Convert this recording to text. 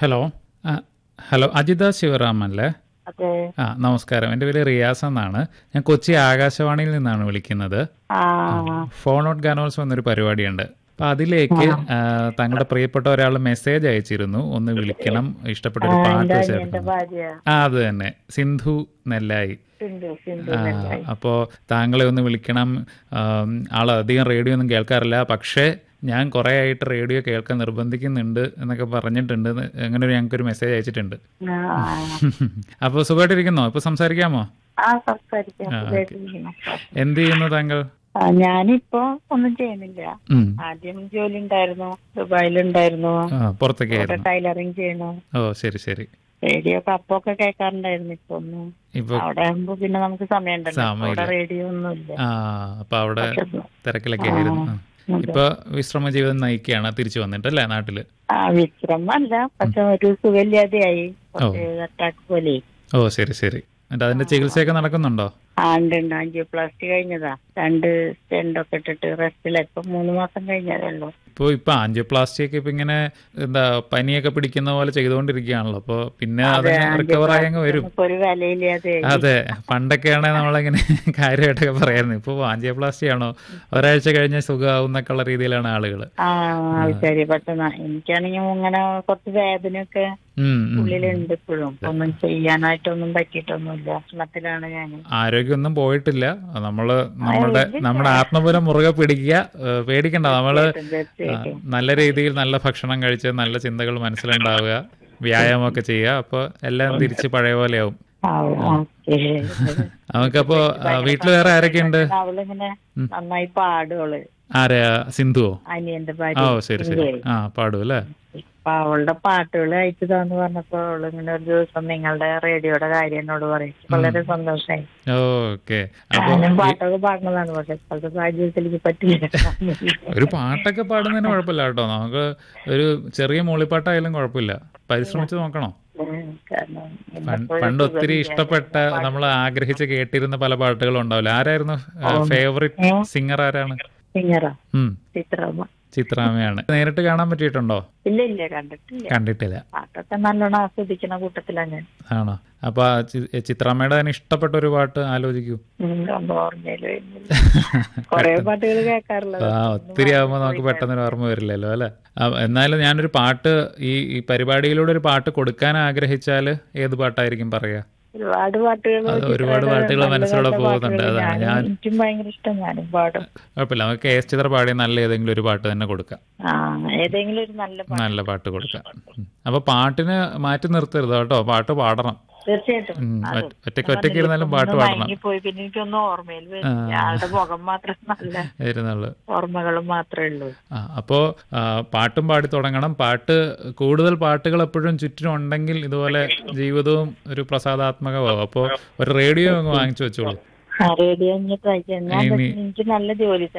Hello ആ, hello Ajitha Sivaram അല്ലേ അതെ ആ നമസ്കാരം എൻ്റെ പേര് റിയാസ് എന്നാണ് ഞാൻ കൊച്ചി ആകാശവാണിയിൽ നിന്നാണ് വിളിക്കുന്നത് ആ ഫോൺ ഔട്ട് ഗാനോത്സവം എന്നൊരു പരിപാടിയുണ്ട് അപ്പൊ അതിലേക്ക് ആ, താങ്കളുടെ പ്രിയപ്പെട്ട ഒരാൾ മെസ്സേജ് അയച്ചിരുന്നു ഒന്ന് വിളിക്കണം ഇഷ്ടപ്പെട്ട ഒരു പാട്ട് എന്റെ ചേർക്കണം ഭാര്യ ആ അത് തന്നെ സിന്ധു നെല്ലായി സിന്ധു സിന്ധു ആ, നെല്ലായി. അപ്പോ താങ്കളെ ഒന്ന് വിളിക്കണം ആം, ആള് അധികം റേഡിയോ ഒന്നും കേൾക്കാറില്ല പക്ഷേ ഞാൻ കുറേ ആയിട്ട് റേഡിയോ കേൾക്കാൻ നിർബന്ധിക്കുന്നുണ്ട് എന്നൊക്കെ പറഞ്ഞിട്ടുണ്ട് എന്ന് അങ്ങനെ ഒരു ഞങ്ങൾക്കൊരു മെസ്സേജ് അയച്ചിട്ടുണ്ട് ആ, അപ്പോൾ സുഖമായിട്ടിരിക്കുന്നോ ഇപ്പൊ സംസാരിക്കാമോ ആ സംസാരിക്കാം ആ, സുഖായിട്ടിരിക്കുന്നു. എന്ത് ചെയ്യുന്നു താങ്കൾ ആ, ഞാനിപ്പോ ഒന്നും ചെയ്യുന്നില്ല ഉം. ആദ്യം ജോലി ഉണ്ടായിരുന്നു ദുബായിലുണ്ടായിരുന്നു ആ പുറത്തൊക്കെ ഇവിടെ ആയിരുന്നു ടൈലറിങ് ചെയ്യണു ഓ ശരി ശരി റേഡിയോ ഒക്കെ അപ്പൊക്കെ കേൾക്കാറുണ്ടായിരുന്നു ഇപ്പൊ ഒന്നും ഇപ്പൊ അവിടെ ആകുമ്പോ പിന്നെ നമുക്ക് സമയമുണ്ടല്ലോ സമയമില്ല. അവിടെ റേഡിയോ ഒന്നും ഇല്ല ആ അപ്പൊ അവിടെ പക്ഷെ, തിരക്കിലൊക്കെ ആയിരുന്നു ആ. അതെ. ഇപ്പൊ വിശ്രമ ജീവിതം നയിക്കുകയാണ് തിരിച്ചു വന്നിട്ടല്ലേ നാട്ടില് ആ വിശ്രമല്ല പക്ഷെ ഒരു സുഖമില്ലാതെയായി കുറച്ച് അറ്റാക്ക് പോലെ ഓ ശരി ശരി എന്നിട്ട് അതിന്റെ ചികിത്സയൊക്കെ നടക്കുന്നുണ്ടോ ആ ഉണ്ട് ഉണ്ട് ആൻജിയോപ്ലാസ്റ്റി കഴിഞ്ഞതാ രണ്ട് സ്റ്റെൻഡ് ഒക്കെ ഇട്ടിട്ട് റെസ്റ്റില ഇപ്പൊ മൂന്ന് മാസം കഴിഞ്ഞതേ ഉള്ളൂ ഇപ്പോൾ ഇപ്പൊ ആൻജിയോപ്ലാസ്റ്റി ഒക്കെ ഇപ്പൊ ഇങ്ങനെ എന്താ പനിയൊക്കെ പിടിക്കുന്ന പോലെ ചെയ്തുകൊണ്ടിരിക്കുകയാണല്ലോ അപ്പൊ പിന്നെ അതിന് റിക്കവർ ആയി അങ്ങ് വരും ഇപ്പൊ ഒരു വിലയില്ലാതെ അതെ പണ്ടൊക്കെയാണെങ്കിൽ നമ്മളിങ്ങനെ കാര്യമായിട്ടൊക്കെ പറയായിരുന്നു ഇപ്പൊ ആൻജിയോപ്ലാസ്റ്റി ആണോ ഒരാഴ്ച കഴിഞ്ഞ സുഖമാവും എന്നൊക്കെ ഉള്ള രീതിയിലാണ് ആളുകൾ ആ ശരി പെട്ടെന്ന് എനിക്കാണെങ്കിൽ ഇങ്ങനെ കുറച്ച് വേദനയൊക്കെ ഉള്ളിലുണ്ട് ഇപ്പോഴും ഒന്നും ചെയ്യാനായിട്ടൊന്നും പറ്റിയിട്ടൊന്നുമില്ല ഭക്ഷണത്തിലാണ് ഞാൻ ആരോഗ്യമൊന്നും പോയിട്ടില്ല നമ്മള് നമ്മുടെ നമ്മുടെ ആത്മബലം മുറുകെ പിടിക്കുക ഏഹ് പേടിക്കണ്ട നമ്മള് ആ, നല്ല രീതിയിൽ നല്ല ഭക്ഷണം കഴിച്ച് നല്ല ചിന്തകൾ മനസ്സിലുണ്ടാവുക വ്യായാമമൊക്കെ ചെയ്യുക അപ്പോൾ എല്ലാം തിരിച്ച് പഴയ പോലെയാവും ആ, ഓക്കേ. നമുക്കപ്പോ ആ, വീട്ടിൽ വേറെ ആരൊക്കെയുണ്ട് അവളിങ്ങനെ നന്നായി പാടുകള് ആരാ സിന്ധുവോ അനിയന്റെ ഓ ഭാര്യ ശരി ശരി ആ പാടും അല്ലേ അപ്പൊ അവളുടെ പാട്ടുകൾ അയച്ചതാന്ന് പറഞ്ഞപ്പോ അവള് ഇങ്ങനെ ഒരു ദിവസം നിങ്ങളുടെ റേഡിയോയുടെ കാര്യം എന്നോട് പറയും വളരെ സന്തോഷമായി ഓക്കെ അപ്പൊ ഞാനും പാട്ടൊക്കെ പാടുന്നതാണ് പക്ഷെ ഇപ്പോഴത്തെ സാഹചര്യത്തിൽ എനിക്ക് പറ്റില്ല ഒരു പാട്ടൊക്കെ പാടുന്നതിന് കുഴപ്പമില്ല കേട്ടോ നമുക്ക് ഒരു ചെറിയ മൂളിപ്പാട്ടായാലും കുഴപ്പമില്ല പരിശ്രമിച്ച് നോക്കണോ ഉം, കാരണം പണ്ട് ഇന്നിപ്പോ ഒരു പണ്ട് ഒത്തിരി സുഖമില്ല. ഇഷ്ടപ്പെട്ട നമ്മൾ ആഗ്രഹിച്ച് കേട്ടിരുന്ന പല പാട്ടുകളും ഉണ്ടാവില്ല ആരായിരുന്നു ഫേവറേറ്റ് സിംഗർ ആരാണ് സിംഗറാ ഉം ചിത്രമ്മ ചിത്രാമ്മയാണ് നേരിട്ട് കാണാൻ പറ്റിയിട്ടുണ്ടോ ഇല്ല ഇല്ല കണ്ടിട്ടില്ല കണ്ടിട്ടില്ല പാട്ടൊക്കെ നല്ലോണം ആസ്വദിക്കുന്ന കൂട്ടത്തിലാണ് ഞാൻ ആണോ അപ്പൊ ആ ചി- ചിത്രാമ്മയുടെ തന്നെ ഇഷ്ടപ്പെട്ട ഒരു പാട്ട് ആലോചിക്കൂ ഉം, ഒന്നും ഓർമ്മയില് വരുന്നില്ല കൊറേ പാട്ടുകൾ കേൾക്കാറുള്ളത് ആ ഒത്തിരി ആകുമ്പോൾ നമുക്ക് പെട്ടെന്ന് ഓർമ്മ വരില്ലല്ലോ അല്ലെ എന്നാലും ഞാനൊരു പാട്ട് ഈ ഈ പരിപാടിയിലൂടെ ഒരു പാട്ട് കൊടുക്കാൻ ആഗ്രഹിച്ചാൽ ഏത് പാട്ടായിരിക്കും പറയാ ഒരുപാട് പാട്ടുകൾ അത് ഒരുപാട് പാട്ടുകൾ മനസ്സിലൂടെ പോകുന്നുണ്ട് അതാണ് ഞാൻ എനിക്കും ഭയങ്കര ഇഷ്ടം ഞാനും പാടും കുഴപ്പമില്ല നമുക്ക് കെ എസ് ചിത്ര പാടിയ നല്ല ഏതെങ്കിലും ഒരു പാട്ട് തന്നെ കൊടുക്കാം ആ ഏതെങ്കിലും ഒരു നല്ല പാട്ട് നല്ല പാട്ട് കൊടുക്കാം ഉം. അപ്പൊ പാട്ടിന് മാറ്റി നിർത്തരുത് കേട്ടോ പാട്ട് പാടണം തീർച്ചയായിട്ടും ഉം. അത് ഒറ്റ- ഒറ്റയ്ക്ക് ഒറ്റയ്ക്ക് ഇരുന്നാലും പാട്ട് പാടണം പോയി പിന്നെ എനിക്കൊന്നും ഓർമ്മയിൽ വരുന്നില്ല ആളുടെ മുഖം മാത്രം നല്ല ഇരുന്നുള്ളു ഓർമ്മകളും മാത്രമേ ഉള്ളൂ ആ അപ്പോൾ പാട്ടും പാടി തുടങ്ങണം പാട്ട് കൂടുതൽ പാട്ടുകൾ എപ്പോഴും ചുറ്റിനും ഉണ്ടെങ്കിൽ ഇതുപോലെ ജീവിതവും ഒരു പ്രസാദാത്മകമാവും അപ്പോൾ ഒരു റേഡിയോ അങ്ങ് വാങ്ങിച്ചു വെച്ചോളൂ ആ റേഡിയോ ട്രൈ ചെയ്യാം ഞാൻ ഇനി- എനിക്ക് നല്ല ജോലി